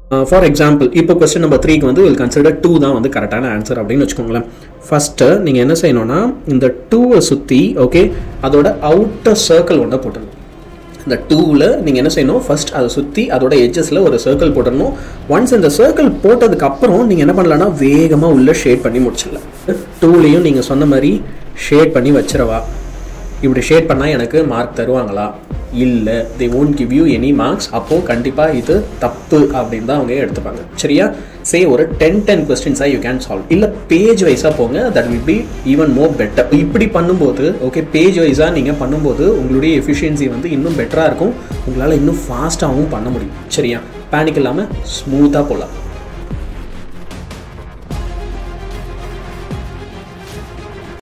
for example இப்போ question number த்ரீக்கு வந்து வில் கன்சிடர் டூ தான் வந்து கரெக்டான ஆன்சர் அப்படின்னு வச்சுக்கோங்களேன் ஃபஸ்ட்டு நீங்கள் என்ன செய்யணும்னா இந்த டூவை சுற்றி ஓகே அதோட அவுட்டர் சர்க்கிள் ஒன்றை போட்டுருங்க இந்த டூவில் நீங்கள் என்ன செய்யணும் ஃபர்ஸ்ட் அதை சுற்றி அதோட எட்ஜஸில் ஒரு சர்க்கிள் போட்டுடணும் ஒன்ஸ் இந்த சர்க்கிள் போட்டதுக்கு அப்புறம் நீங்கள் என்ன பண்ணலாம்னா வேகமாக உள்ள ஷேட் பண்ணி முடிச்சிடலாம் டூலையும் நீங்கள் சொன்ன மாதிரி ஷேட் பண்ணி வச்சிரவா இப்படி ஷேட் பண்ணால் எனக்கு மார்க் தருவாங்களா இல்லை they won't give you any marks அப்போது கண்டிப்பாக இது தப்பு அப்படின்னு தான் அவங்க எடுத்துப்பாங்க சரியா சே ஒரு டென் டென் கொஸ்டின்ஸாக யூ கேன் சால்வ் இல்லை பேஜ் வைஸாக போங்க that will be even more better இப்படி பண்ணும்போது ஓகே பேஜ் வைஸாக நீங்கள் பண்ணும்போது உங்களுடைய எஃபிஷியன்சி வந்து இன்னும் பெட்டராக இருக்கும் உங்களால் இன்னும் ஃபாஸ்ட்டாகவும் பண்ண முடியும் சரியா பேனிக் இல்லாமல் ஸ்மூத்தாக போகலாம்